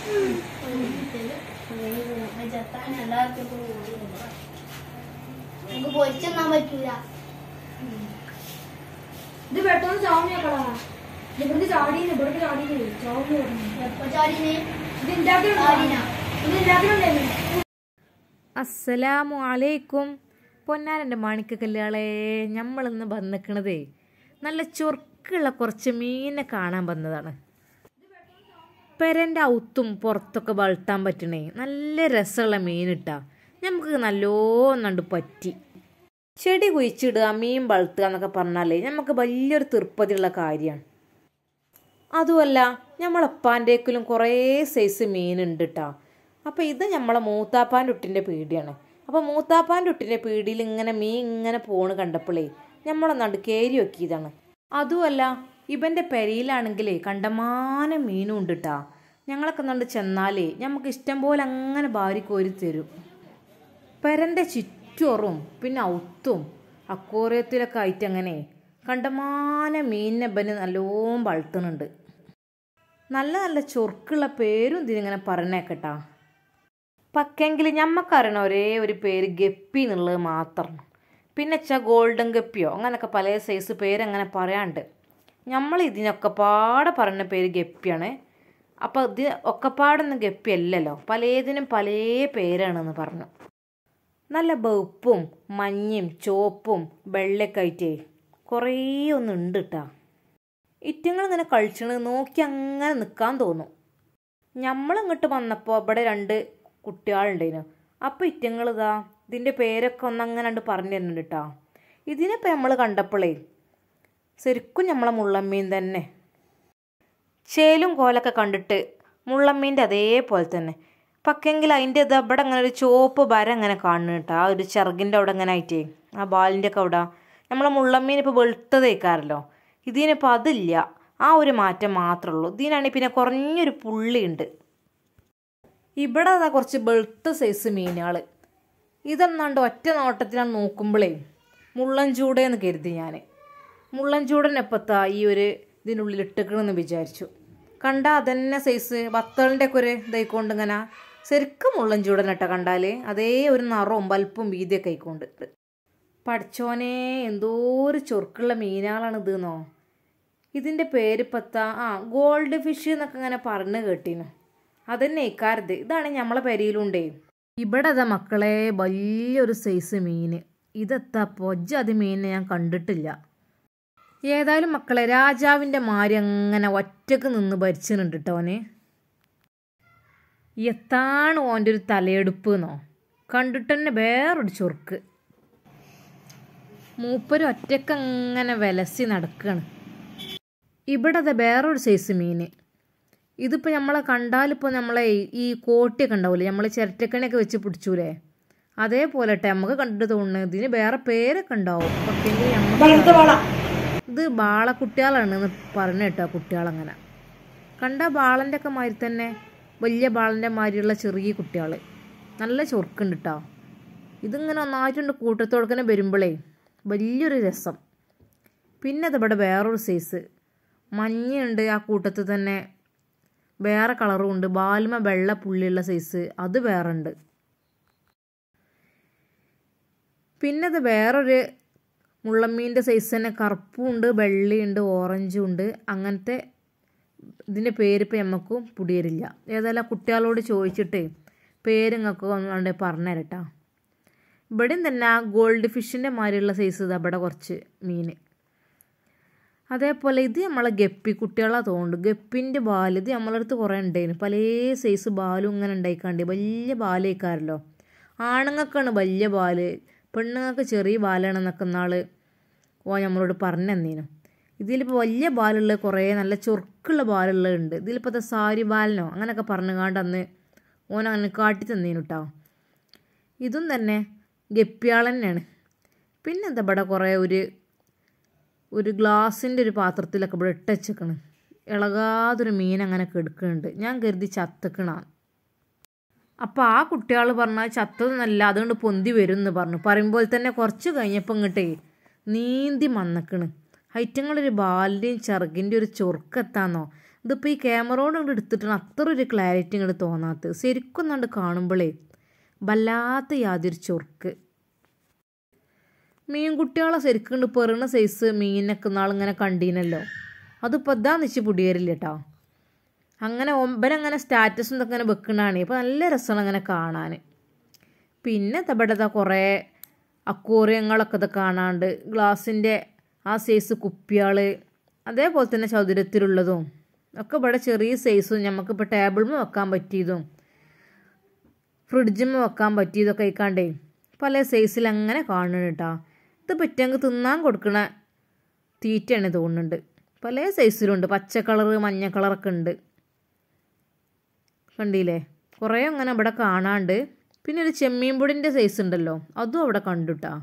നമുക്ക് പൊരിച്ചെന്നാൻ പറ്റൂല ഇത് പെട്ടെന്ന് ചാവുന്നേക്കളാ ഇവിടുത്തെ ചാടിയില്ല ഇവിടുത്തെ ചാടിയില്ല ചാവുന്നു എപ്പോ ചാടിനെ ഇത് ഉണ്ടാക്കിയിട്ടുണ്ടോ ഇത് ഉണ്ടാക്കിയിട്ടുണ്ടായിരുന്നു അസ്സലാമു അലൈക്കും പൊന്നാരൻ്റെ മാണിക്ക കല്യാളെ നമ്മളിന്ന് വന്നിക്കണതേ നല്ല ചൊർക്കുള്ള കുറച്ച് മീനെ കാണാൻ വന്നതാണ് പെരൻ്റെ ഔത്തും പുറത്തൊക്കെ വളർത്താൻ പറ്റണേ നല്ല രസമുള്ള മീനിട്ടാ നമുക്ക് നല്ലോന്നണ്ട് പറ്റി ചെടി കുഴിച്ചിടുക മീൻ വളർത്തുക എന്നൊക്കെ പറഞ്ഞാലേ നമുക്ക് വലിയൊരു തൃപ്പതിയുള്ള കാര്യമാണ് അതുമല്ല നമ്മളപ്പാൻ്റെക്കിലും കുറേ സൈസ് മീനുണ്ട് കേട്ടോ അപ്പോൾ ഇത് നമ്മളെ മൂത്താപ്പാൻ്റെ ഉട്ടിൻ്റെ പീടിയാണ് അപ്പോൾ മൂത്താപ്പാൻ്റെ ഉട്ടിൻ്റെ പീടിയിൽ ഇങ്ങനെ മീൻ ഇങ്ങനെ പോണ് കണ്ടപ്പോഴേ നമ്മളെ നടുക്കേരി വെക്കിയതാണ് അതുമല്ല ഇവൻ്റെ പെരയിലാണെങ്കിലേ കണ്ടമാനം മീനും ഉണ്ട് കേട്ടോ ഞങ്ങളൊക്കെ നണ്ട് ചെന്നാലേ നമുക്ക് ഇഷ്ടം പോലെ അങ്ങനെ ഭാര്യ കോരി തരും പെരൻ്റെ ചുറ്റുറും പിന്നെ ഔത്തും അക്കോറിയത്തിലൊക്കെ ആയിട്ട് അങ്ങനെ കണ്ടമാനം മീനിനെ ബന് നല്ലോണം വളർത്തുന്നുണ്ട് നല്ല നല്ല ചൊർക്കുള്ള പേരും ഇതിനിങ്ങനെ പറഞ്ഞേക്കട്ടാ പക്കെങ്കിൽ ഞമ്മക്കറിയണ ഒരേ ഒരു പേര് ഗപ്പി എന്നുള്ളത് മാത്രം പിന്നെ വെച്ചാൽ ഗോൾഡൻ ഗപ്പിയോ അങ്ങനെയൊക്കെ പല സൈസ് പേര് അങ്ങനെ പറയാണ്ട് നമ്മൾ ഇതിനൊക്കെ പാടെ പറയുന്ന പേര് ഗപ്പിയാണ് അപ്പോൾ ഇത് ഒക്കെപ്പാടൊന്നും ഗപ്പി അല്ലല്ലോ പലതിനും പല പേരാണെന്ന് പറഞ്ഞു നല്ല വെളുപ്പും മഞ്ഞയും ചുവപ്പും വെള്ളയൊക്കെ ആയിട്ടേ കുറേ ഒന്നുണ്ട് കേട്ടോ ഇറ്റങ്ങൾ ഇങ്ങനെ കഴിച്ചണ് നോക്കി അങ്ങനെ നിൽക്കാൻ തോന്നും നമ്മളിങ്ങോട്ട് വന്നപ്പോൾ ഇവിടെ രണ്ട് കുട്ടികളുണ്ടായിരുന്നു അപ്പോൾ ഇറ്റങ്ങൾ ഇതാ ഇതിൻ്റെ പേരൊക്കെ ഒന്നങ്ങനെ കണ്ട് പറഞ്ഞു തരുന്നുണ്ട് കേട്ടോ ഇതിനിപ്പോൾ നമ്മൾ കണ്ടപ്പോഴേ ശരിക്കും നമ്മളെ മുള്ളമ്മീൻ തന്നെ ചേലും കോലൊക്കെ കണ്ടിട്ട് മുള്ളമ്മീൻ്റെ അതേപോലെ തന്നെ പക്കെങ്കിൽ അതിൻ്റെ ഇത് അവിടെ അങ്ങനെ ഒരു ചുവപ്പ് വര അങ്ങനെ കാണുന്നു കേട്ടോ ആ ഒരു ചിറകിൻ്റെ അവിടെ അങ്ങനെ ആയിട്ടേ ആ ബാലിൻ്റെ ഒക്കെ അവിടെ നമ്മളെ മുള്ളമ്മീൻ ഇപ്പോൾ വെളുത്തതേക്കാറല്ലോ ഇതിനിപ്പോൾ അതില്ല ആ ഒരു മാറ്റം മാത്രമേ ഉള്ളൂ ഇതിനാണെങ്കിൽ പിന്നെ കുറഞ്ഞൊരു പുള്ളിയുണ്ട് ഇവിടെ അതാ കുറച്ച് വെളുത്ത സൈസ് മീനുകൾ ഇതെന്നാണ്ട് ഒറ്റ നോട്ടത്തിലാണ് നോക്കുമ്പോഴേ മുള്ളൻ ചൂടേന്ന് കരുതി ഞാൻ മുള്ളൻ ചൂടനെപ്പത്താ ഈ ഒരു ഇതിനുള്ളിൽ ഇട്ടേക്കണമെന്ന് വിചാരിച്ചു കണ്ട അതന്നെ സൈസ് വത്തളിൻ്റെ ഒക്കെ ഒരു ഇതായിക്കൊണ്ട് ഇങ്ങനെ ശരിക്കും മുള്ളൻ ചൂടനട്ട കണ്ടാൽ അതേ ഒരു നിറവും വലുപ്പും വീതിയൊക്കെ ആയിക്കൊണ്ട് പഠിച്ചോനെ എന്തോ ഒരു ചൊറുക്കുള്ള മീനുകളാണ് ഇതെന്നോ ഇതിൻ്റെ പേര് പത്ത ആ ഗോൾഡ് ഫിഷ് എന്നൊക്കെ ഇങ്ങനെ പറഞ്ഞു കേട്ടിനു അതന്നെ ഇക്കാരത് ഇതാണ് നമ്മളെ പെരിയിലുണ്ടേ ഇവിടെ അതാ മക്കളെ വലിയൊരു സൈസ് മീൻ ഇതെത്താ പൊജ്ജ അത് മീനിനെ ഞാൻ കണ്ടിട്ടില്ല ഏതായാലും മക്കളെ രാജാവിൻ്റെ മാരി അങ്ങനെ ഒറ്റക്ക് നിന്ന് ഭരിച്ചിട്ടുണ്ട് കേട്ടോ ഓന് എത്താണ് ഓൻ്റെ ഒരു തലയെടുപ്പ് എന്നോ കണ്ടിട്ട് തന്നെ വേറൊരു ചൊറുക്ക് മൂപ്പര് ഒറ്റക്ക് അങ്ങനെ വിലസി നടക്കുകയാണ് ഇവിടെ അത് വേറൊരു സൈസ് മീൻ ഇതിപ്പോൾ നമ്മളെ കണ്ടാലിപ്പോൾ നമ്മളെ ഈ കോട്ടിയൊക്കെ ഉണ്ടാവില്ലേ നമ്മൾ ചിരട്ടക്കണിയൊക്കെ വെച്ച് പിടിച്ചൂലേ അതേപോലെ ട്ടെ നമുക്ക് കണ്ടിട്ട് തോന്നുന്നു ഇതിന് വേറെ പേരൊക്കെ ഉണ്ടാവും പക്ഷേ നമുക്ക് ഇത് ബാളക്കുട്ടികളാണ് എന്ന് പറഞ്ഞു കേട്ടോ കുട്ടികളങ്ങനെ കണ്ട ബാളൻ്റെ ഒക്കെ മാതിരി തന്നെ വലിയ ബാളൻ്റെ മാതിരിയുള്ള ചെറിയ കുട്ടികൾ നല്ല ചൊറുക്കുണ്ട് കേട്ടോ ഇതിങ്ങനെ ഒന്നായിട്ടുണ്ട് കൂട്ടത്തോടക്കനെ വരുമ്പോഴേ വലിയൊരു രസം പിന്നെ അതിവിടെ വേറൊരു സൈസ് മഞ്ഞയുണ്ട് ആ കൂട്ടത്തിൽ തന്നെ വേറെ കളറും ഉണ്ട് ബാലുമ വെള്ള പുള്ളിയുള്ള സൈസ് അത് വേറെ ഉണ്ട് പിന്നെ അത് വേറൊരു മുള്ളമ്മീൻ്റെ സൈസ് തന്നെ കറുപ്പും ഉണ്ട് വെള്ളയുണ്ട് ഓറഞ്ചും ഉണ്ട് അങ്ങനത്തെ ഇതിൻ്റെ പേര് ഇപ്പം നമുക്കും പുടിയരില്ല ഏതായാലും ആ കുട്ടികളോട് ചോദിച്ചിട്ട് പേര് നിങ്ങൾക്ക് ഒന്നുകൊണ്ട് പറഞ്ഞുതരട്ടാ ഇവിടെയും തന്നെ ആ ഗോൾഡ് ഫിഷിൻ്റെ മാതിരിയുള്ള സൈസ് ഇതാ ഇവിടെ കുറച്ച് മീൻ അതേപോലെ ഇത് നമ്മളെ ഗപ്പി കുട്ടികളാ തോന്നുന്നു ഗപ്പിൻ്റെ ബാല് ഇത് നമ്മളടുത്ത് കുറേ ഉണ്ടായിരുന്നു പല സൈസ് ബാലും ഇങ്ങനെ ഉണ്ടായിക്കാണ്ട് വലിയ ബാലേക്കാരല്ലോ ആണുങ്ങൾക്കാണ് വലിയ ബാല് പെണ്ണുങ്ങൾക്ക് ചെറിയ ബാലാണെന്നൊക്കെ നാൾ ഓ നമ്മളോട് പറഞ്ഞു തന്നീനു ഇതിലിപ്പോൾ വലിയ ബാലുള്ള കുറേ നല്ല ചൊറുക്കുള്ള ബാലുള്ളതുണ്ട് ഇതിലിപ്പോൾ അത് സാരി ബാലനോ അങ്ങനെയൊക്കെ പറഞ്ഞുകാണ്ട് അന്ന് ഓൻ അങ്ങനെ കാട്ടി തന്നീനു കേട്ടോ ഇതും തന്നെ ഗപ്പിയാൾ തന്നെയാണ് പിന്നെ എന്താ ഇവിടെ കുറേ ഒരു ഒരു ഗ്ലാസിൻ്റെ ഒരു പാത്രത്തിലൊക്കെ ഇവിടെ ഇട്ടച്ചേക്കണ് ഇളകാതൊരു മീൻ അങ്ങനെ കെടുക്കുന്നുണ്ട് ഞാൻ കരുതി ചത്തക്കണാണ് അപ്പോൾ ആ കുട്ടികൾ പറഞ്ഞാൽ ചത്തതൊന്നല്ല അതുകൊണ്ട് പൊന്തി വരും എന്ന് പറഞ്ഞു പറയുമ്പോൾ തന്നെ കുറച്ച് കഴിഞ്ഞപ്പോൾ ഇങ്ങോട്ടേ നീന്തി മന്നക്കണ് ഐറ്റങ്ങളൊരു ബാലിൻ്റെയും ചെറുകിൻ്റെ ഒരു ചൊറുക്കെത്താന്നോ ഇതിപ്പോൾ ഈ ക്യാമറയോട് കൊണ്ട് എടുത്തിട്ടാണ് അത്ര ഒരു ക്ലാരിറ്റി ഇങ്ങോട്ട് തോന്നാത്തത് ശരിക്കും കണ്ട് കാണുമ്പോഴേ വല്ലാത്ത യാതൊരു ചൊർക്ക് മീൻകുട്ടികളെ ശരിക്കും കൊണ്ട് പെറുന്ന സൈസ് മീനൊക്കെ നാളിങ്ങനെ കണ്ടീനല്ലോ അതിപ്പോൾ ഇതാ നിച്ച് പൊടിയേറില്ല കേട്ടോ അങ്ങനെ ഒമ്പനങ്ങനെ സ്റ്റാറ്റസും ഇതൊക്കെ ഇങ്ങനെ വെക്കണതാണ് ഇപ്പോൾ നല്ല രസമാണ് അങ്ങനെ കാണാൻ പിന്നെ തബടത കുറേ അക്കൂറിയങ്ങളൊക്കെ ഇത് കാണാണ്ട് ഗ്ലാസിൻ്റെ ആ സൈസ് കുപ്പികൾ അതേപോലെ തന്നെ ചതുരത്തിലുള്ളതും ഒക്കെ ഇവിടെ ചെറിയ സൈസും നമുക്കിപ്പോൾ ടേബിളിൽ വെക്കാൻ പറ്റിയതും ഫ്രിഡ്ജിൽ വെക്കാൻ പറ്റിയതൊക്കെ ആയിക്കാണ്ടേ പല സൈസിൽ അങ്ങനെ കാണുന്നുണ്ട് കേട്ടോ ഇത് പറ്റുമെങ്കിൽ തിന്നാൻ കൊടുക്കണ തീറ്റയാണ് തോന്നുന്നുണ്ട് പല സൈസിലുണ്ട് പച്ച കളറ് മഞ്ഞ കളറൊക്കെ ഉണ്ട് കണ്ടില്ലേ കുറേ അങ്ങനെ ഇവിടെ കാണാണ്ട് പിന്നെ ഒരു ചെമ്മീൻ പൊടിൻ്റെ സൈസ് ഉണ്ടല്ലോ അതും അവിടെ കണ്ടുട്ടാ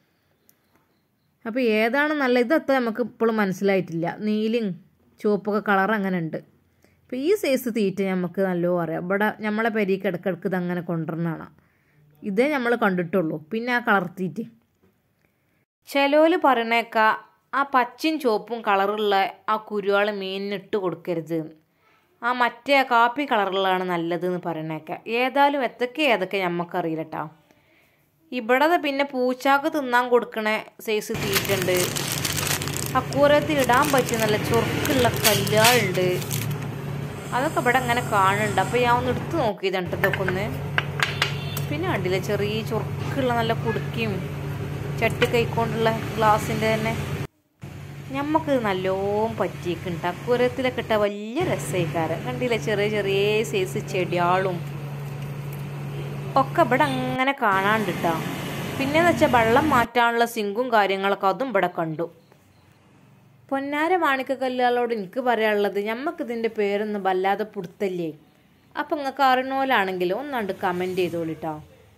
അപ്പോൾ ഏതാണ് നല്ല ഇതൊക്കെ നമുക്ക് ഇപ്പോഴും മനസ്സിലായിട്ടില്ല നീലും ചുവപ്പൊക്കെ കളർ അങ്ങനെ ഉണ്ട് അപ്പോൾ ഈ സൈസ് തീറ്റ നമുക്ക് നല്ലോ അറിയാം ഇവിടെ നമ്മളെ പെരീക്ക് ഇടയ്ക്കിടയ്ക്ക് ഇത് അങ്ങനെ കൊണ്ടുവരണതാണ് ഇതേ നമ്മൾ കണ്ടിട്ടുള്ളൂ പിന്നെ ആ കളർ തീറ്റ ചിലോല് പറയണേക്ക ആ പച്ചയും ചുവപ്പും കളറുള്ള ആ കുരുവാൾ മീനിനിട്ട് കൊടുക്കരുത് എന്ന്. ആ മറ്റേ ആ കാപ്പി കളറുള്ളതാണ് നല്ലത് എന്ന് പറയണേക്ക ഏതായാലും എത്തൊക്കെ ഏതൊക്കെ നമുക്കറിയില്ല കേട്ടോ ഇവിടെ പിന്നെ പൂച്ചാക്ക് തിന്നാൻ കൊടുക്കണ സൈസ് തീറ്റുണ്ട് അക്കൂരത്തിൽ ഇടാൻ പറ്റിയ നല്ല ചൊറുക്കുള്ള കല്ലുകളുണ്ട് അതൊക്കെ ഇവിടെ അങ്ങനെ കാണുന്നുണ്ട് അപ്പോൾ ഞാൻ ഒന്ന് എടുത്ത് നോക്കിയതാണ് ട്ടോ ഇതൊക്കെ ഒന്ന് പിന്നെ കണ്ടില്ല ചെറിയ ചൊറുക്കുള്ള നല്ല കുടുക്കിയും ചട്ടി കൈക്കൊണ്ടുള്ള ഗ്ലാസിൻ്റെ തന്നെ ഞമ്മക്ക് നല്ലോണം പറ്റിയിട്ടുണ്ട് അക്കൂരത്തിലൊക്കെ ഇട്ട വലിയ രസമായിക്കാരൻ കണ്ടില്ല ചെറിയ ചെറിയ സൈസ് ചെടിയാളും ഒക്കെ ഇവിടെ അങ്ങനെ കാണാണ്ടിട്ടാ പിന്നെന്ന് വെച്ചാൽ വെള്ളം മാറ്റാനുള്ള സിങ്കും കാര്യങ്ങളൊക്കെ അതും ഇവിടെ കണ്ടു പൊന്നാര മാണിക്കക്കല്ലുകളോട് എനിക്ക് പറയാനുള്ളത് ഞമ്മക്ക് ഇതിൻ്റെ പേരൊന്നും വല്ലാതെ പുടുത്തല്ലേ അപ്പം നിങ്ങൾക്ക് അറിയണോലാണെങ്കിൽ ഒന്നാണ്ട് കമൻറ്റ് ചെയ്തോളിട്ടോ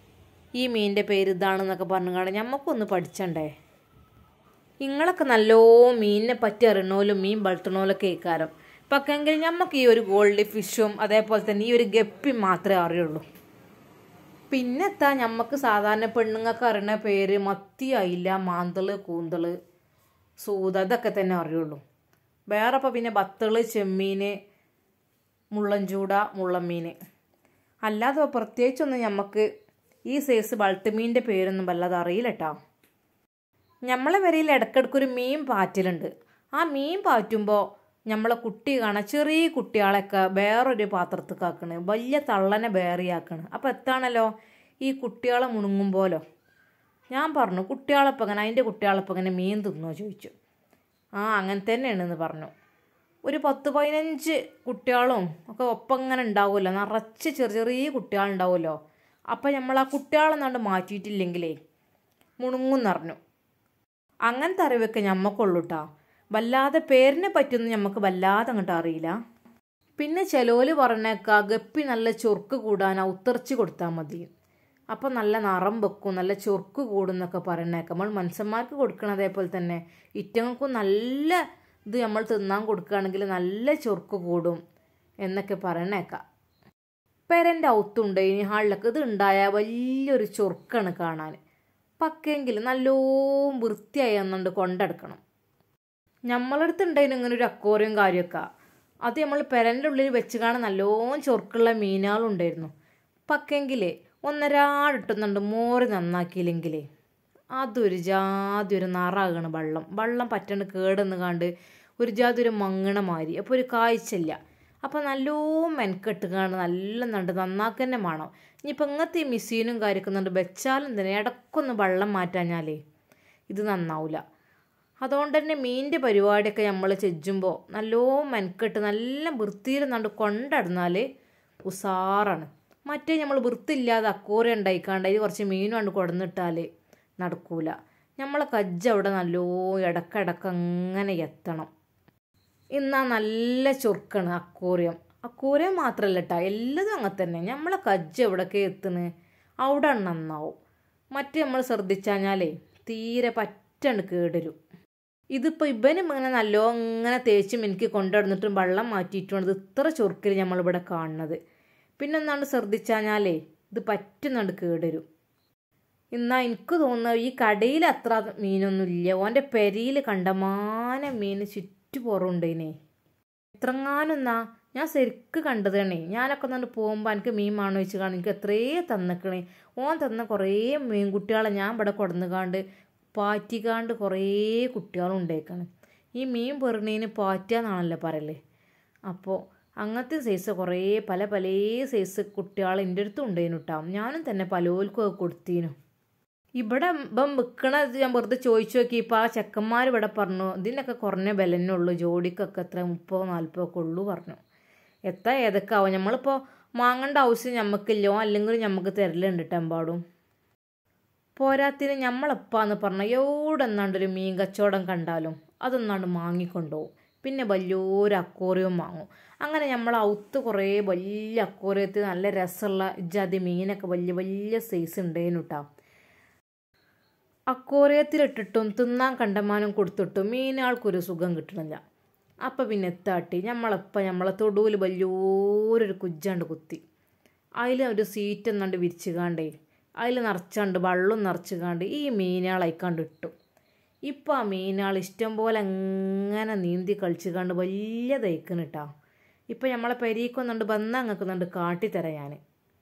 ഈ മീനിൻ്റെ പേര് ഇതാണെന്നൊക്കെ പറഞ്ഞു കാണാൻ ഞമ്മക്കൊന്ന് പഠിച്ചണ്ടേ നിങ്ങളൊക്കെ നല്ലോ മീനിനെ പറ്റി അറിയണോലും മീൻ വളർത്തണോലൊക്കെ കേൾക്കാരം പക്ഷെങ്കിൽ ഞമ്മക്ക് ഈ ഒരു ഗോൾഡ് ഫിഷും അതേപോലെ തന്നെ ഈ ഒരു ഗപ്പി മാത്രമേ അറിയുള്ളൂ പിന്നെത്താ ഞമ്മക്ക് സാധാരണ പെണ്ണുങ്ങൾക്ക് അറിയണ പേര് മത്തി അയില മാന്തള് കൂന്തള് സൂത ഇതൊക്കെ തന്നെ അറിയുള്ളൂ വേറെ ഇപ്പോൾ പിന്നെ ബത്തള് ചെമ്മീൻ മുള്ളൻചൂട മുള്ളമീൻ അല്ലാതെ പ്രത്യേകിച്ചൊന്നും ഞമ്മക്ക് ഈ സൈസ് ബൾട്ടുമീൻ്റെ പേരൊന്നും വല്ലാതെ അറിയില്ല കേട്ടോ നമ്മളെ വരയിൽ ഇടയ്ക്കിടയ്ക്ക് ഒരു മീൻ പാറ്റലുണ്ട് ആ മീൻ പാറ്റുമ്പോൾ നമ്മളെ കുട്ടി കാണാൻ ചെറിയ കുട്ടികളെയൊക്കെ വേറൊരു പാത്രത്തിൽ ആക്കണ് വലിയ തള്ളനെ വേറെയാക്കണ് അപ്പോൾ എത്താണല്ലോ ഈ കുട്ടികളെ മുണുങ്ങുമ്പോലോ ഞാൻ പറഞ്ഞു കുട്ടികളപ്പം അങ്ങനെ അതിൻ്റെ കുട്ടികളപ്പം അങ്ങനെ മീൻ തിന്നോ ചോദിച്ചു ആ അങ്ങനെ തന്നെയാണെന്ന് പറഞ്ഞു ഒരു പത്ത് പതിനഞ്ച് കുട്ടികളും ഒക്കെ ഒപ്പം ഇങ്ങനെ ഉണ്ടാവുമല്ലോ നിറച്ച് ചെറിയ ചെറിയ കുട്ടികളുണ്ടാവുമല്ലോ അപ്പം നമ്മൾ ആ കുട്ടികളെന്നാണ്ട് മാറ്റിയിട്ടില്ലെങ്കിലേ മുണുങ്ങുന്നറിഞ്ഞു അങ്ങനത്തെ അറിവൊക്കെ ഞമ്മക്കുള്ളൂ കേട്ടോ വല്ലാതെ പേരിനെ പറ്റിയൊന്നും ഞമ്മക്ക് വല്ലാതെ അങ്ങോട്ട് അറിയില്ല പിന്നെ ചിലോല് പറഞ്ഞേക്കാ ഗപ്പി നല്ല ചൊർക്ക് കൂടാനാ ഉത്തർച്ച് കൊടുത്താൽ മതി അപ്പം നല്ല നിറം വെക്കും നല്ല ചൊർക്ക് കൂടും എന്നൊക്കെ പറയണേക്കാം നമ്മൾ മനുഷ്യന്മാർക്ക് കൊടുക്കണം അതേപോലെ തന്നെ ഇറ്റങ്ങൾക്കും നല്ല ഇത് നമ്മൾ തിന്നാൻ കൊടുക്കുകയാണെങ്കിൽ നല്ല ചൊർക്ക് കൂടും എന്നൊക്കെ പറയണേക്കാം പെരൻ്റെ ഔത്തുണ്ട് ഇനി ഹാളിലൊക്കെ ഇത് ഉണ്ടായാൽ വലിയൊരു ചൊർക്കാണ് കാണാൻ പക്കെങ്കിൽ നല്ലോം വൃത്തിയായി എന്നുണ്ട് കൊണ്ടെടുക്കണം നമ്മളടുത്ത് ഉണ്ടായിരുന്നു ഇങ്ങനെ ഒരു അക്കോറിയും കാര്യമൊക്കെ അത് നമ്മൾ പെരൻ്റെ ഉള്ളിൽ വെച്ച് കാണാൻ നല്ലോണം ചൊർക്കുള്ള മീനുകളുണ്ടായിരുന്നു പക്കെങ്കിൽ ഒന്നരാടിട്ടുന്നുണ്ട് മോര് നന്നാക്കിയില്ലെങ്കിലേ അതൊരു ജാതി ഒരു നിറാകണം വെള്ളം വെള്ളം പറ്റണ്ട് കേടെന്ന് കണ്ട് ഒരു ജാതി ഒരു മങ്ങണ മാതിരി അപ്പോൾ ഒരു കാഴ്ചയില്ല അപ്പോൾ നല്ലോ മെനക്കെട്ട് കാണും നല്ല നണ്ട് നന്നാക്കുക തന്നെ വേണം ഇനിയിപ്പോൾ ഇങ്ങനത്തെ ഈ മിഷീനും കാര്യമൊക്കെ വെച്ചാലും തന്നെ ഇടയ്ക്കൊന്ന് വെള്ളം മാറ്റാഞ്ഞാലേ ഇത് നന്നാവില്ല അതുകൊണ്ട് തന്നെ മീനിൻ്റെ പരിപാടിയൊക്കെ നമ്മൾ ചെജ്ജുമ്പോൾ നല്ലോ മെനക്കെട്ട് നല്ല വൃത്തിയിൽ നണ്ട് കൊണ്ടടന്നാൽ ഉസാറാണ് മറ്റേ നമ്മൾ വൃത്തിയില്ലാതെ അക്കോറി ഉണ്ടായിക്കാണ്ട് അതിൽ കുറച്ച് മീനും കണ്ട് കൊടുന്നിട്ടാൽ നടക്കൂല നമ്മളെ കജ്ജ് അവിടെ നല്ലോ ഇടക്കിടക്ക് അങ്ങനെ എത്തണം ഇന്നാ നല്ല ചൊറുക്കാണ് അക്കോറിയം അക്കോറിയം മാത്രമല്ല കേട്ടോ എല്ലാതും അങ്ങനെ തന്നെ നമ്മളെ കജ്ജ് എവിടൊക്കെ എത്തുന്നത് അവിടെ നന്നാവും മറ്റ് നമ്മൾ ശ്രദ്ധിച്ചാഞ്ഞാലേ തീരെ പറ്റണ്ട് കേടരും ഇതിപ്പോൾ ഇവനും ഇങ്ങനെ നല്ലോ ഇങ്ങനെ തേച്ചും എനിക്ക് കൊണ്ടുവന്നിട്ടും വെള്ളം മാറ്റിയിട്ടുണ്ട് ഇത് ഇത്ര ചൊറുക്കിൽ നമ്മളിവിടെ കാണുന്നത് പിന്നെ ഒന്നാണ്ട് ശ്രദ്ധിച്ചാഞ്ഞാലേ ഇത് പറ്റുന്നുണ്ട് കേടരും എന്നാ എനിക്ക് തോന്നുന്നത് ഈ കടയിൽ അത്ര മീനൊന്നും ഇല്ല ഓൻ്റെ പെരിയിൽ കണ്ടമാനം മീൻ ചുറ്റുപുറമുണ്ടേനെ എത്രങ്ങാനൊന്നാ ഞാൻ ശരിക്ക് കണ്ടതാണേ ഞാനൊക്കെ ഒന്ന് പോകുമ്പോൾ എനിക്ക് മീൻ വേണോ വെച്ച് കാണും എനിക്ക് എത്രയേ തന്നിക്കണേ ഓൻ തന്ന കുറേ മീൻകുട്ടികളെ ഞാൻ ഇവിടെ കൊടുന്നുകാണ്ട് പാറ്റിക്കാണ്ട് കുറേ കുട്ടികളും ഉണ്ടായിക്കാണ് ഈ മീൻ പെറുന്നതിന് പാറ്റാന്നാണല്ലോ പറയല് അപ്പോൾ അങ്ങനത്തെ സൈസ് കുറേ പല പല സൈസ് കുട്ടികൾ എൻ്റെ അടുത്തും ഉണ്ടായിരുന്നു കേട്ടോ ഞാനും തന്നെ പലോൽക്കും അത് കൊടുത്തീനു ഇവിടെ ഇപ്പം വിൽക്കണ ഞാൻ വെറുതെ ചോദിച്ചു നോക്കി ഇപ്പം ആ ചെക്കന്മാർ ഇവിടെ പറഞ്ഞു ഇതിനൊക്കെ കുറഞ്ഞ ബലന്നെ ഉള്ളൂ ജോഡിക്കൊക്കെ എത്ര മുപ്പതോ നാൽപ്പതോ ഒക്കെ ഉള്ളൂ പറഞ്ഞു എത്ര ഏതൊക്കെ ആവും നമ്മളിപ്പോൾ വാങ്ങേണ്ട ആവശ്യം ഞമ്മക്കില്ലോ അല്ലെങ്കിൽ ഞമ്മക്ക് തരലുണ്ട് കേട്ടോ എമ്പാടും പോരാത്തിന് ഞമ്മളെപ്പാന്ന് പറഞ്ഞ എവിടെ എന്നാണ്ടൊരു മീൻ കച്ചവടം കണ്ടാലും അതൊന്നാണ്ട് വാങ്ങിക്കൊണ്ടുപോകും പിന്നെ വലിയൊരു അക്കോറിയം വാങ്ങും അങ്ങനെ നമ്മൾ ഔത്ത് കുറേ വലിയ അക്കോറിയത്തിൽ നല്ല രസമുള്ള ജാതി മീനൊക്കെ വലിയ വലിയ സൈസ് ഉണ്ടായിരുന്നു കേട്ടോ അക്കോറിയത്തിലിട്ടിട്ടും തിന്നാൻ കണ്ടമാനം കൊടുത്തിട്ടും മീനാൾക്കൊരു സുഖം കിട്ടണില്ല അപ്പം പിന്നെ എത്താട്ടി നമ്മളപ്പം നമ്മളെ തൊടുവിൽ വലിയൊരു കുജ്ജാണ്ട് കുത്തി അതിൽ ഒരു സീറ്റ് എന്നാണ്ട് വിരിച്ചുകാണ്ടേ അതിൽ നിറച്ചാണ്ട് വെള്ളം നിറച്ചുകാണ്ട് ഈ മീനുകളായിക്കാണ്ട് ഇട്ടു ഇപ്പം ആ മീനുകൾ ഇഷ്ടം പോലെ അങ്ങനെ നീന്തി കളിച്ചുകാണ്ട് വലിയ തയ്ക്കണ് കേട്ടോ ഇപ്പം നമ്മളെ പെരീക്കൊന്നുണ്ട് ബന്നങ്ങക്കുന്നുണ്ട് കാട്ടിത്തരാം ഞാൻ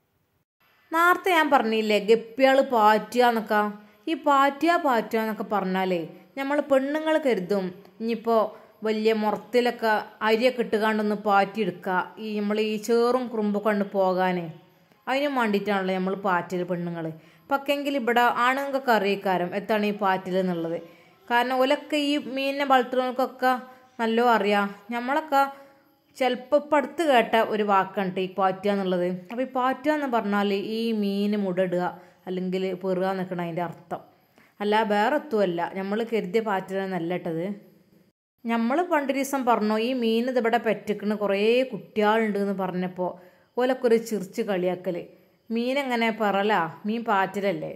നേരത്തെ ഞാൻ പറഞ്ഞില്ലേ ഗപ്പികൾ പാറ്റുക എന്നൊക്കെ ഈ പാറ്റുക പാറ്റുക എന്നൊക്കെ പറഞ്ഞാലേ നമ്മൾ പെണ്ണുങ്ങൾ കരുതും ഇനിയിപ്പോൾ വലിയ മുറത്തിലൊക്കെ അരിയൊക്കെ ഇട്ടുകാണ്ടൊന്ന് പാറ്റിയെടുക്കുക ഈ നമ്മൾ ഈ ചേറും കുറുമ്പൊക്കെ കൊണ്ട് പോകാനേ അതിനും വേണ്ടിയിട്ടാണല്ലോ നമ്മൾ പാറ്റൽ പെണ്ണുങ്ങൾ പക്കെങ്കിൽ ഇവിടെ ആണുങ്ങൾക്കൊക്കെ അറിയിക്കാരം എത്താണ് ഈ പാറ്റൽ എന്നുള്ളത് കാരണം ഓലൊക്കെ ഈ മീനിനെ വളർത്തുന്നവർക്കൊക്കെ നല്ലോ അറിയാം നമ്മളൊക്കെ ചിലപ്പോൾ ഇപ്പം അടുത്ത് കേട്ട ഒരു വാക്കാണ് ഈ പാറ്റുക എന്നുള്ളത് അപ്പോൾ ഈ പാറ്റുക എന്ന് പറഞ്ഞാൽ ഈ മീൻ മുടടുക അല്ലെങ്കിൽ പെറുക നിൽക്കണം അതിൻ്റെ അർത്ഥം അല്ല വേറെ എത്തുമല്ല നമ്മൾ കരുതിയ പാറ്റലെന്നല്ല ഇട്ടത് നമ്മൾ പണ്ട് ദിവസം പറഞ്ഞു ഈ മീൻ ഇതിവിടെ പെറ്റിക്കണ് കുറേ കുട്ടികളുണ്ട് എന്ന് പറഞ്ഞപ്പോൾ ഓലൊക്കെ ഒരു ചിറിച്ച് കളിയാക്കൽ മീൻ എങ്ങനെ പറലാ മീൻ പാറ്റലല്ലേ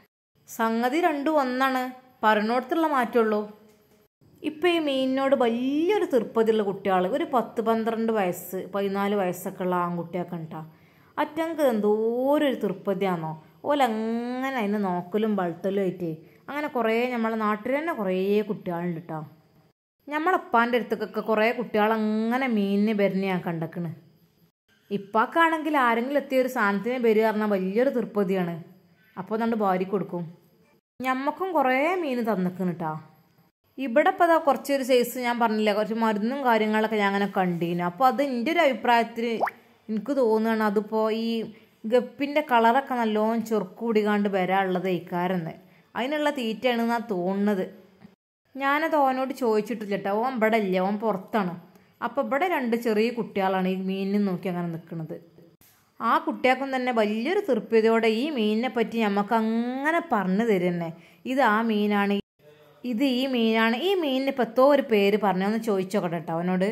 സംഗതി രണ്ടും ഒന്നാണ് പറഞ്ഞോടത്തുള്ള മാറ്റമുള്ളൂ ഇപ്പം ഈ മീനിനോട് വലിയൊരു തീർപ്പതിയുള്ള കുട്ടികൾ ഒരു പത്ത് പന്ത്രണ്ട് വയസ്സ് പതിനാല് വയസ്സൊക്കെ ഉള്ള ആൺകുട്ടിയൊക്കെ ഉണ്ടാ അറ്റങ്ങൾക്ക് എന്തോരൊരു തീർപ്പതിയാണോ ഓലങ്ങനെ അതിനെ നോക്കലും വളർത്തലും ആയിട്ട് അങ്ങനെ കുറേ നമ്മളെ നാട്ടിൽ തന്നെ കുറേ കുട്ടികളുണ്ട് കേട്ടോ നമ്മളപ്പാൻ്റെ അടുത്തേക്കൊക്കെ കുറേ കുട്ടികൾ അങ്ങനെ മീനിന് വരുന്ന ഞാൻ കണ്ടക്കണ് ഇപ്പാക്കാണെങ്കിൽ ആരെങ്കിലും എത്തിയ ഒരു സാധനത്തിന് വരിക പറഞ്ഞാൽ വലിയൊരു തീർപ്പതിയാണ് അപ്പോൾ അതുകൊണ്ട് ഭാര്യ കൊടുക്കും ഞമ്മക്കും കുറേ മീൻ തന്നിക്കണ് കേട്ടോ ഇവിടെ ഇപ്പോൾ അതാ കുറച്ചൊരു സൈസ് ഞാൻ പറഞ്ഞില്ല കുറച്ച് മരുന്നും കാര്യങ്ങളൊക്കെ ഞാൻ അങ്ങനെ കണ്ടീനു അപ്പോൾ അത് എൻ്റെ ഒരു അഭിപ്രായത്തിൽ എനിക്ക് തോന്നുകയാണ് അതിപ്പോൾ ഈ ഗപ്പിൻ്റെ കളറൊക്കെ നല്ലോണം ചൊറുക്ക് കൂടികാണ്ട് വരാനുള്ളത് ഇക്കാരെന്ന് അതിനുള്ള തീറ്റയാണ് എന്നാ തോന്നുന്നത് ഞാനത് ഓനോട് ചോദിച്ചിട്ടില്ല കേട്ടോ ഓൻ ഇവിടെ ഇല്ല ഓൻ പുറത്താണ് അപ്പോൾ ഇവിടെ രണ്ട് ചെറിയ കുട്ടികളാണ് ഈ മീനിനെ നോക്കി അങ്ങനെ നിൽക്കുന്നത് ആ കുട്ടികൾക്കും തന്നെ വലിയൊരു തൃപ്തിയോടെ ഈ മീനിനെ പറ്റി നമുക്ക് അങ്ങനെ പറഞ്ഞു തരുന്നേ ഇത് ആ മീനാണ് ഇത് ഈ മീനാണ് ഈ മീനിന് ഇപ്പോൾ എത്തോ ഒരു പേര് പറഞ്ഞൊന്ന് ചോദിച്ചോക്കട്ടെ കേട്ടോ അവനോട്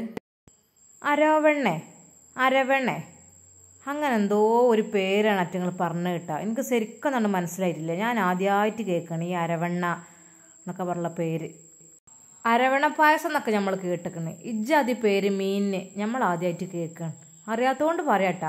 അരവണ്ണേ അരവണ്ണേ അങ്ങനെ എന്തോ ഒരു പേരാണ് അറ്റങ്ങൾ പറഞ്ഞു കേട്ടോ എനിക്ക് ശരിക്കും ഒന്നും മനസ്സിലായിട്ടില്ല ഞാൻ ആദ്യമായിട്ട് കേൾക്കണം ഈ അരവണ്ണ എന്നൊക്കെ പറഞ്ഞ പേര് അരവണ പായസം എന്നൊക്കെ നമ്മൾ കേട്ടിക്കണ് ഇജ്ജാതി പേര് മീനിന് നമ്മൾ ആദ്യമായിട്ട് കേൾക്കണം അറിയാത്തതുകൊണ്ട് പറയാട്ടാ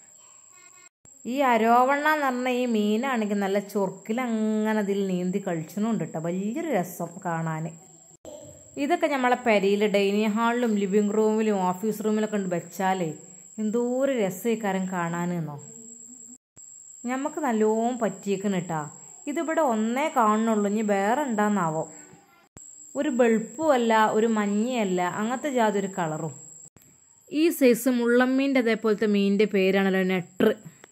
ഈ അരോവണ്ണ എന്ന് പറഞ്ഞ ഈ മീനാണെങ്കിൽ നല്ല ചൊറുക്കിൽ അങ്ങനെ അതിൽ നീന്തി കഴിച്ചണുണ്ട് കേട്ടോ വലിയൊരു രസം കാണാൻ ഇതൊക്കെ നമ്മളെ പെരയിൽ ഡൈനിങ് ഹാളിലും ലിവിങ് റൂമിലും ഓഫീസ് റൂമിലൊക്കെ ഉണ്ട് വെച്ചാലേ എന്തോരം രസക്കാരം കാണാനെന്നോ ഞമ്മക്ക് നല്ലോണം പറ്റിയേക്കണ് കേട്ടാ ഇതിവിടെ ഒന്നേ കാണുന്നുള്ളൂ ഇനി വേറെ ഉണ്ടാന്നാവോ ഒരു വെളുപ്പും അല്ല ഒരു മഞ്ഞയല്ല അങ്ങനത്തെ ജാതൊരു കളറും ഈ സൈസ് മുള്ളമ്മീൻ്റെ അതേപോലത്തെ മീനിൻ്റെ പേരാണല്ലോ നെട്ര്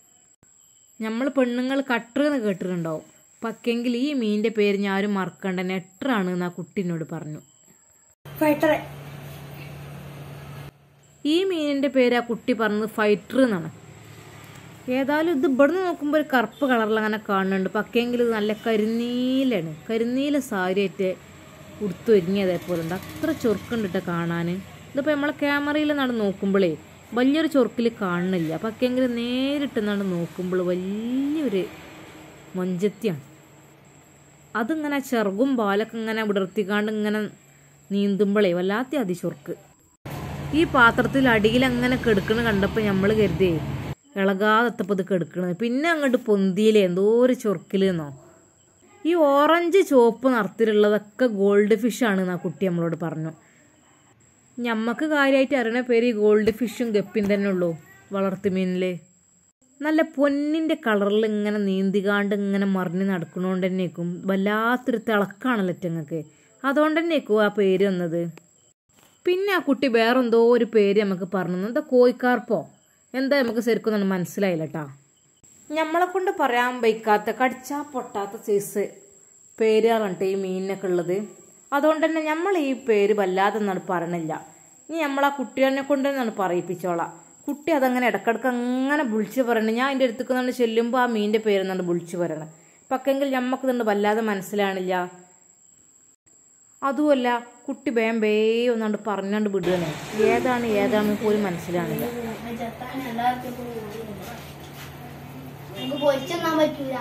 നമ്മൾ പെണ്ണുങ്ങൾ കട്ടർ എന്ന് കേട്ടിട്ടുണ്ടാവും പക്കെങ്കിൽ ഈ മീനിൻ്റെ പേര് ഞാൻ ആരും മറക്കണ്ട നെട്രാണ് എന്ന് ആ കുട്ടീനോട് പറഞ്ഞു ഫൈറ്റർ ഈ മീനിൻ്റെ പേര് ആ കുട്ടി പറഞ്ഞത് ഫൈറ്റർ എന്നാണ് ഏതായാലും ഇത് ഇവിടുന്ന് നോക്കുമ്പോൾ ഒരു കറുപ്പ് കളറിൽ അങ്ങനെ കാണുന്നുണ്ട് പക്കെങ്കിൽ ഇത് നല്ല കരിനീലാണ് കരിനീല സാരിയായിട്ട് ഉടുത്തൊരുങ്ങി അതേപോലെ ഉണ്ട് അത്ര ചൊറുക്കുണ്ട് കേട്ടോ കാണാൻ ഇതിപ്പോൾ നമ്മളെ ക്യാമറയിൽ നടന്ന് നോക്കുമ്പോഴേ വലിയൊരു ചൊറുക്കിൽ കാണുന്നില്ല പക്കെങ്കിൽ നേരിട്ട് നടന്ന് നോക്കുമ്പോൾ വലിയൊരു മൊഞ്ചത്തിയാണ് അതിങ്ങനെ ചെറുകും പാലൊക്കെ ഇങ്ങനെ വിടർത്തിക്കാണ്ട് ഇങ്ങനെ നീന്തുമ്പോഴേ വല്ലാത്ത അതിചൊറുക്ക് ഈ പാത്രത്തിൽ അടിയിൽ അങ്ങനെ കെടുക്കണ കണ്ടപ്പോൾ നമ്മൾ കരുതിയേ ഇളകാതെത്തപ്പോൾ ഇത് കെടുക്കണത് പിന്നെ അങ്ങോട്ട് പൊന്തിയിലേ എന്തോ ഒരു ചൊറുക്കിലെന്നോ ഈ ഓറഞ്ച് ചുവപ്പ് നിറത്തിലുള്ളതൊക്കെ ഗോൾഡ് ഫിഷ് ആണ് എന്നാ കുട്ടി നമ്മളോട് പറഞ്ഞു ഞമ്മക്ക് കാര്യമായിട്ട് അറിയണ പേര് ഈ ഗോൾഡ് ഫിഷും ഗപ്പിയും തന്നെ ഉള്ളൂ വളർത്തുമീനില് നല്ല പൊന്നിൻ്റെ കളറിൽ ഇങ്ങനെ നീന്തികാണ്ട് ഇങ്ങനെ മറിഞ്ഞ് നടക്കണോണ്ട് തന്നെയാക്കും വല്ലാത്തൊരു തിളക്കാണല്ലോ ഇറ്റങ്ങൾക്ക് അതുകൊണ്ട് തന്നെയാക്കും ആ പേര് വന്നത് പിന്നെ ആ കുട്ടി വേറെന്തോ ഒരു പേര് നമുക്ക് പറഞ്ഞു എന്താ കോഴിക്കാർപ്പോ എന്താ നമുക്ക് ശരിക്കും ഒന്നും മനസ്സിലായില്ല കേട്ടാ നമ്മളെ കൊണ്ട് പറയാൻ വയ്ക്കാത്ത കടിച്ചാ പൊട്ടാത്ത സൈസ് പേരുകളാണ് ഈ മീനിനൊക്കെ ഉള്ളത് അതുകൊണ്ട് തന്നെ നമ്മൾ ഈ പേര് വല്ലാതെ ഒന്നാണ് പറയണില്ല ഇനി നമ്മൾ ആ കുട്ടികളെ കൊണ്ട് തന്നെയാണ് പറയിപ്പിച്ചോളാം കുട്ടി അതങ്ങനെ ഇടക്കിടക്ക് അങ്ങനെ വിളിച്ച് പറയണം ഞാൻ അതിൻ്റെ അടുത്തേക്ക് നിന്നാണ് ചെല്ലുമ്പോൾ ആ മീനിൻ്റെ പേരെന്നാണ് വിളിച്ച് പറയണം പക്കെങ്കിൽ ഞമ്മക്ക് ഇതുണ്ട് വല്ലാതെ മനസ്സിലാണില്ല അതുമല്ല കുട്ടി വേം വേ ഒന്നാണ്ട് പറഞ്ഞാണ്ട് വിടുകയാണ് ഏതാണ് ഏതാണെന്ന് പോലും മനസ്സിലാണില്ല ചെത്താൻ എല്ലാവർക്കും നമുക്ക് പൊരിച്ചെന്നാൻ പറ്റൂല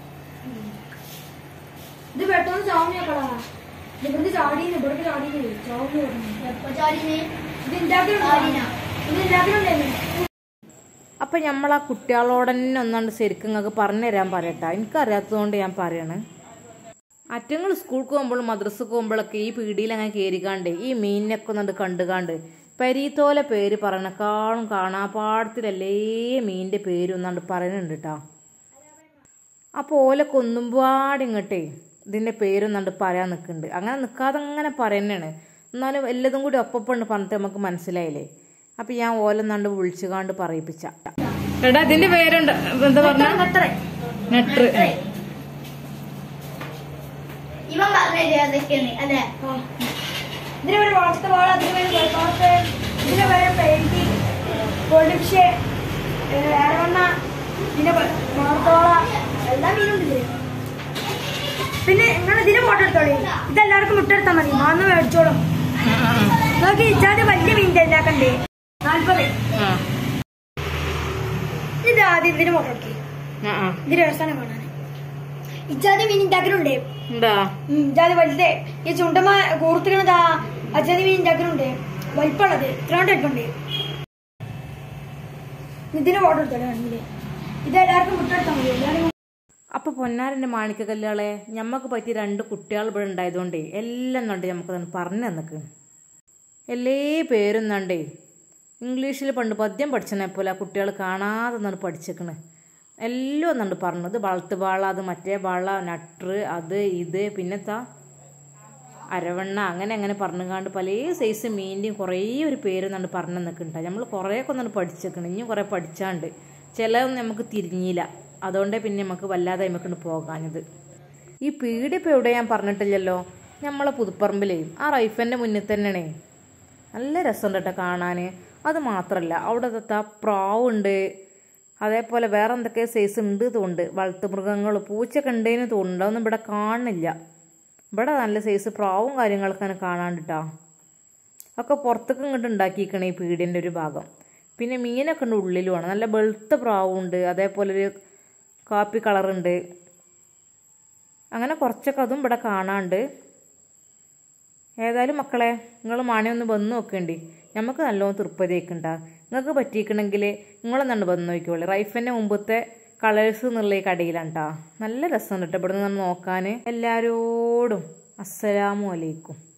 ഇത് പെട്ടെന്ന് ചാവുന്നേക്കടാ ഇവിടുന്ന് ചാടീന് ഇവിടേക്ക് ചാടീന് ചാവുന്നു പറഞ്ഞു എപ്പോ ചാടിന് ഇത് ഉണ്ടാക്കിയിട്ടുണ്ടോ ഇത് ഉണ്ടാക്കിയിട്ടുണ്ടായിരുന്നു അപ്പം നമ്മൾ ആ കുട്ടികളോട് തന്നെ ഒന്നാണ്ട് ശരിക്കും നിങ്ങൾക്ക് പറഞ്ഞു തരാൻ പറയട്ടാ എനിക്കറിയാത്തതുകൊണ്ട് ഞാൻ പറയാണ് അറ്റങ്ങൾ സ്കൂൾക്ക് പോകുമ്പോഴും മദ്രസക്ക് പോകുമ്പോഴൊക്കെ ഈ പീടിയിൽ അങ്ങനെ കയറിക്കാണ്ട് ഈ മീനിനൊക്കെ ഒന്നുണ്ട് കണ്ടുകാണ്ട് പരീത്തോലെ പേര് പറയണേക്കാളും കാണാപ്പാടത്തിലല്ലേ മീനിൻ്റെ പേര് ഒന്നാണ്ട് പറയുന്നുണ്ട് കേട്ടോ അപ്പോൾ ഓലൊക്കെ ഒന്നും പാടി ഇങ്ങോട്ടേ ഇതിൻ്റെ പേരൊന്നാണ്ട് പറയാൻ നിൽക്കുന്നുണ്ട് അങ്ങനെ നിൽക്കാതെ അങ്ങനെ പറയുന്നതാണ് എന്നാലും എല്ലാതും കൂടി ഒപ്പപ്പണ്ട് പറഞ്ഞിട്ട് നമുക്ക് മനസ്സിലായില്ലേ അപ്പം ഞാൻ ഓലൊന്നാണ്ട് വിളിച്ചുകാണ്ട് പറയിപ്പിച്ച എടാ ഇതിന്റെ പേരുണ്ട് എന്താ പറഞ്ഞ നെട്ര് ഇവൻ പറഞ്ഞത് അതൊക്കെയാണ് അല്ലേ ഇതിന് പേര് വളർത്ത വാള അതിന് പേര് വെള്ളപ്പാർത്ത് ഇതിന് പേര് പെയിന്റി പൊളിച്ച് ഏറവണ്ണ പിന്നെ വളർത്തോള എല്ലാ മീനുണ്ട് ഇതില് പിന്നെ നിങ്ങൾ ഇതിന് ഫോട്ടോ എടുത്തോളി ഇതെല്ലാവർക്കും മുട്ടെടുത്താൽ മതി മാന്ന് മേടിച്ചോളും നോക്കി ഇജാതി വലിയ മീനിന്റെ ഉണ്ടാക്കണ്ടേ നാല്പത് ഇത് ആദ്യം ഇതിന് ഫോട്ടോ എടുക്കി ഇതിന് രസമാണ് കാണാൻ ഇജാതി മീൻ ഉണ്ടാക്കലുണ്ട് എന്താ ഉം, ഇജാതി വലുതേ ഈ ചുണ്ടമ്മ കൂർത്തിക്കണതാ അജാതി മീൻ ഉണ്ടാക്കലുണ്ട് വലിപ്പമുള്ളത് ഇത്രണ്ട് എടുക്കണ്ടേ ഇതിന് ഫോട്ടോ എടുത്തോളൂ വേണമെങ്കിൽ ഇത് എല്ലാവർക്കും മുട്ടെടുത്താൽ മതി എല്ലാവരും അപ്പൊ പൊന്നാരന്റെ മാണിക്ക കല്യാളെ ഞമ്മക്ക് പറ്റിയ രണ്ട് കുട്ടികൾ ഇവിടെ ഉണ്ടായതുകൊണ്ടേ എല്ലാം നണ്ട് നമുക്ക് തന്നെ പറഞ്ഞു തന്നക്ക് എല്ലേ പേരും നണ്ടേ ഇംഗ്ലീഷിൽ പണ്ട് പദ്യം പഠിച്ചനെ പോലെ ആ കുട്ടികൾ കാണാതെ നിന്നാണ് പഠിച്ചേക്കണ് എല്ലാം ഒന്നുണ്ട് പറഞ്ഞത് വളത്ത് വാള അത് മറ്റേ വാള നട്ര് അത് ഇത് പിന്നെത്താ അരവണ്ണ അങ്ങനെ അങ്ങനെ പറഞ്ഞുകാണ്ട് പല സൈസ് മീനിൻ്റെയും കുറേ ഒരു പേര് എന്നാണ് പറഞ്ഞു നിൽക്കുന്നുണ്ട് നമ്മൾ കുറേയൊക്കെ ഒന്നാണ് പഠിച്ചേക്കണം ഇനിയും കുറേ പഠിച്ചാണ്ട് ചിലതൊന്നും നമുക്ക് തിരിഞ്ഞില്ല അതുകൊണ്ടേ പിന്നെ നമുക്ക് വല്ലാതെ നമുക്ക് പോകാഞ്ഞത് ഈ പീടി ഇപ്പോൾ എവിടെ ഞാൻ പറഞ്ഞിട്ടില്ലല്ലോ നമ്മളെ പുതുപ്പറമ്പിലേ ആ റൈഫൻ്റെ മുന്നിൽ തന്നെയാണേ നല്ല രസമുണ്ട് കേട്ടോ കാണാൻ അത് മാത്രമല്ല അവിടെ ദത്താ പ്രാവുണ്ട് അതേപോലെ വേറെ എന്തൊക്കെ സൈസ് ഉണ്ട് തോന്നുന്നുണ്ട് വളർത്തുമൃഗങ്ങൾ പൂച്ചയൊക്കെ ഉണ്ടേന്ന് തോന്നുന്നുണ്ട് അതൊന്നും ഇവിടെ കാണുന്നില്ല ഇവിടെ നല്ല സൈസ് പ്രാവും കാര്യങ്ങളൊക്കെ അങ്ങനെ കാണാണ്ടിട്ടാ ഒക്കെ പുറത്തേക്ക് ഇങ്ങോട്ട് ഉണ്ടാക്കിയിരിക്കണേ ഈ പീടിൻ്റെ ഒരു ഭാഗം പിന്നെ മീനൊക്കെ ഉണ്ട് ഉള്ളിലുമാണ് നല്ല വെളുത്ത പ്രാവുണ്ട് അതേപോലെ ഒരു കാപ്പി കളറുണ്ട് അങ്ങനെ കുറച്ചൊക്കെ അതും ഇവിടെ കാണാണ്ട് ഏതായാലും മക്കളെ നിങ്ങൾ മാണി ഒന്ന് വന്ന് നോക്കേണ്ടി നമുക്ക് നല്ലോണം തൃപ്പതിയൊക്കെണ്ട നിങ്ങൾക്ക് പറ്റിയിരിക്കണമെങ്കിൽ നിങ്ങളൊന്നാണ് വന്ന് നോക്കിക്കോളി റൈഫിൻ്റെ മുമ്പത്തെ കളേഴ്സ് എന്നുള്ള ഈ കടയിലാണ് കേട്ടോ നല്ല രസമുണ്ട് കേട്ടോ ഇവിടെ നിന്ന് നോക്കാൻ എല്ലാവരോടും അസ്സലാമു അലൈക്കും